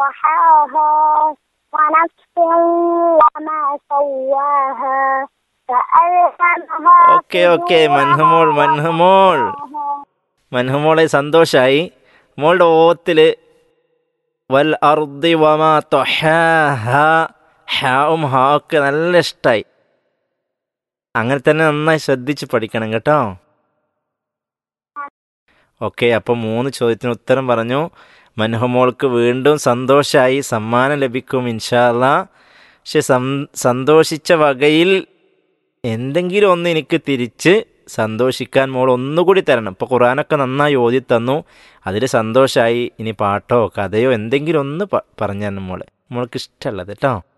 ضحاها ونفس وما سواها فألهمها okay okay മൻഹമോൾ മൻഹമോൾ മൻഹമോളെ സന്തോഷായി മോളുടെ ഓത്തില് വൽ അർദി വമാ തൊഹാഹ ഹാവും ഹാ ഒക്കെ നല്ല ഇഷ്ടമായി അങ്ങനെ തന്നെ നന്നായി ശ്രദ്ധിച്ച് പഠിക്കണം കേട്ടോ ഓക്കെ അപ്പം മൂന്ന് ചോദ്യത്തിന് ഉത്തരം പറഞ്ഞു മൻഹമോൾക്ക് വീണ്ടും സന്തോഷമായി സമ്മാനം ലഭിക്കും ഇൻഷാല്ല പക്ഷെ സം സന്തോഷിച്ച വകയിൽ എന്തെങ്കിലും ഒന്ന് എനിക്ക് തിരിച്ച് സന്തോഷിക്കാൻ മോൾ ഒന്നുകൂടി തരണം ഇപ്പോൾ ഖുറാനൊക്കെ നന്നായി ഓതി തന്നു അതിൽ സന്തോഷമായി ഇനി പാട്ടോ കഥയോ എന്തെങ്കിലും ഒന്ന് പ- പറഞ്ഞു തരണം മോളെ മോൾക്ക് ഇഷ്ടമുള്ളത് കേട്ടോ